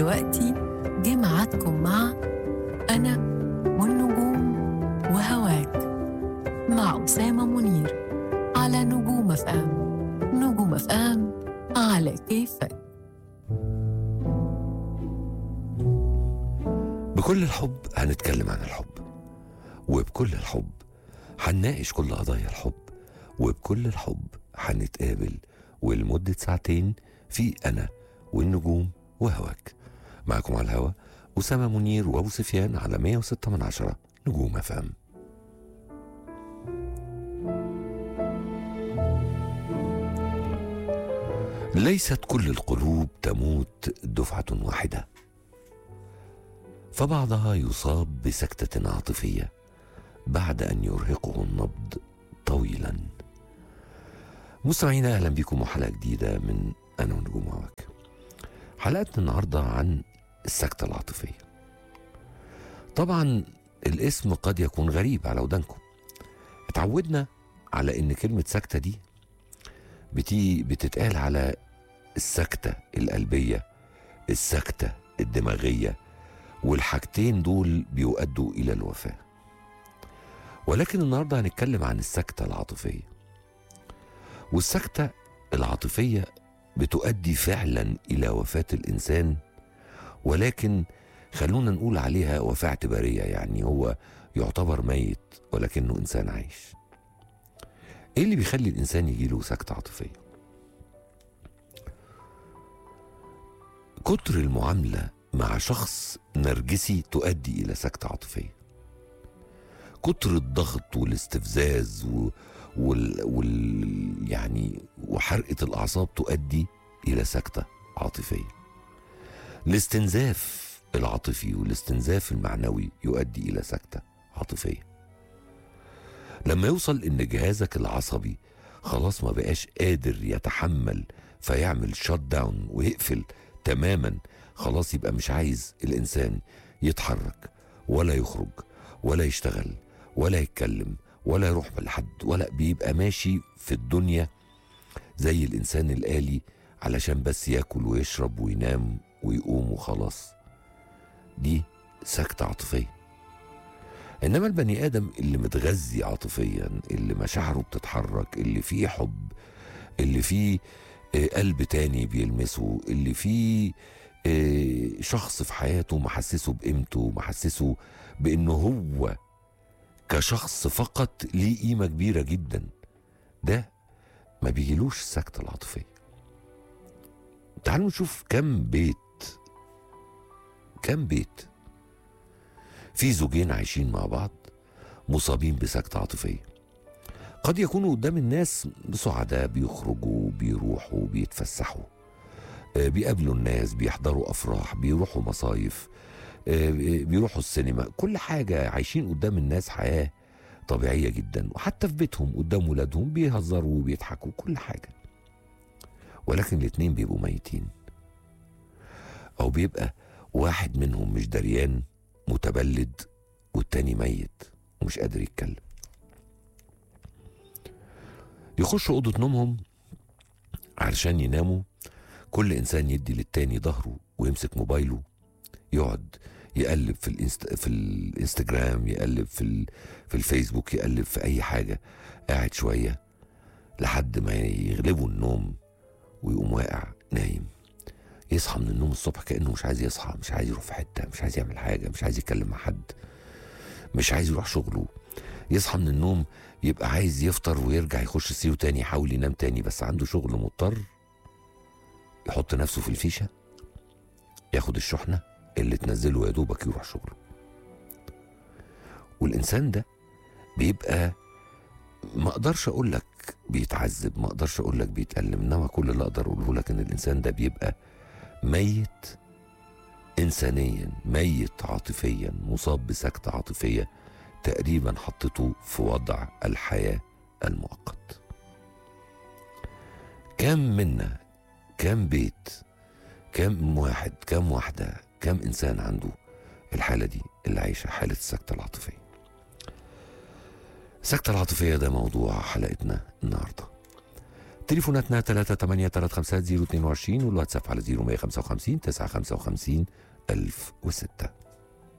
ودلوقتي جه ميعادكم مع أنا والنجوم وهواك مع أسامة منير على نجوم اف ام نجوم اف ام على كيفك بكل الحب هنتكلم عن الحب وبكل الحب هنناقش كل قضايا الحب وبكل الحب هنتقابل ولمدة ساعتين في أنا والنجوم وهواك معكم على الهوا أسامة منير وأبو سفيان على 106 من عشرة نجوم أفهم ليست كل القلوب تموت دفعة واحدة فبعضها يصاب بسكتة عاطفية بعد أن يرهقه النبض طويلا مستمعينا أهلا بكم وحلقة جديدة من أنا ونجوم هواك حلقتنا النهاردة عن السكتة العاطفية طبعا الاسم قد يكون غريب على ودانكم اتعودنا على ان كلمة سكتة دي بتي بتتقال على السكتة القلبية السكتة الدماغية والحاجتين دول بيؤدوا إلى الوفاة ولكن النهاردة هنتكلم عن السكتة العاطفية والسكتة العاطفية بتؤدي فعلا إلى وفاة الإنسان ولكن خلونا نقول عليها وفاة اعتبارية يعني هو يعتبر ميت ولكنه إنسان عايش إيه اللي بيخلي الإنسان يجيله سكتة عاطفية كتر المعاملة مع شخص نرجسي تؤدي إلى سكتة عاطفية كتر الضغط والاستفزاز و... وال... وال... يعني وحرقة الأعصاب تؤدي إلى سكتة عاطفية الاستنزاف العاطفي والاستنزاف المعنوي يؤدي إلى سكتة عاطفية لما يوصل إن جهازك العصبي خلاص ما بقاش قادر يتحمل فيعمل شوت داون ويقفل تماما خلاص يبقى مش عايز الإنسان يتحرك ولا يخرج ولا يشتغل ولا يتكلم ولا يروح لحد ولا بيبقى ماشي في الدنيا زي الإنسان الآلي علشان بس ياكل ويشرب وينام ويقوم وخلاص دي سكتة عاطفية إنما البني آدم اللي متغذي عاطفيا اللي مشاعره بتتحرك اللي فيه حب اللي فيه آه، قلب تاني بيلمسه اللي فيه آه، شخص في حياته محسسه بقيمته محسسه بانه هو كشخص فقط ليه قيمه كبيره جدا ده ما بيجيلوش السكته العاطفيه تعالوا نشوف كم بيت كم بيت في زوجين عايشين مع بعض مصابين بسكته عاطفيه قد يكونوا قدام الناس سعداء بيخرجوا بيروحوا بيتفسحوا آه، بيقابلوا الناس بيحضروا افراح بيروحوا مصايف آه، بيروحوا السينما كل حاجه عايشين قدام الناس حياه طبيعيه جدا وحتى في بيتهم قدام ولادهم بيهزروا وبيضحكوا كل حاجه ولكن الاتنين بيبقوا ميتين او بيبقى واحد منهم مش دريان متبلد والتاني ميت ومش قادر يتكلم يخشوا اوضه نومهم علشان يناموا كل انسان يدي للتاني ظهره ويمسك موبايله يقعد يقلب في الانست... في الانستجرام يقلب في ال... في الفيسبوك يقلب في اي حاجه قاعد شويه لحد ما يغلبه النوم ويقوم واقع نايم يصحى من النوم الصبح كانه مش عايز يصحى مش عايز يروح في حته مش عايز يعمل حاجه مش عايز يتكلم مع حد مش عايز يروح شغله يصحى من النوم يبقى عايز يفطر ويرجع يخش سريره تاني يحاول ينام تاني بس عنده شغل مضطر يحط نفسه في الفيشه ياخد الشحنه اللي تنزله يا دوبك يروح شغله والانسان ده بيبقى ما اقدرش اقول لك بيتعذب ما اقدرش اقول لك بيتألم انما كل اللي اقدر اقوله لك ان الانسان ده بيبقى ميت انسانيا ميت عاطفيا مصاب بسكتة عاطفية تقريبا حطته في وضع الحياة المؤقت كم منا كم بيت كم واحد كم واحدة كم إنسان عنده الحالة دي اللي عايشة حالة السكتة العاطفية السكتة العاطفية ده موضوع حلقتنا النهاردة تليفوناتنا 3835022 والواتساب على 0155 955 1006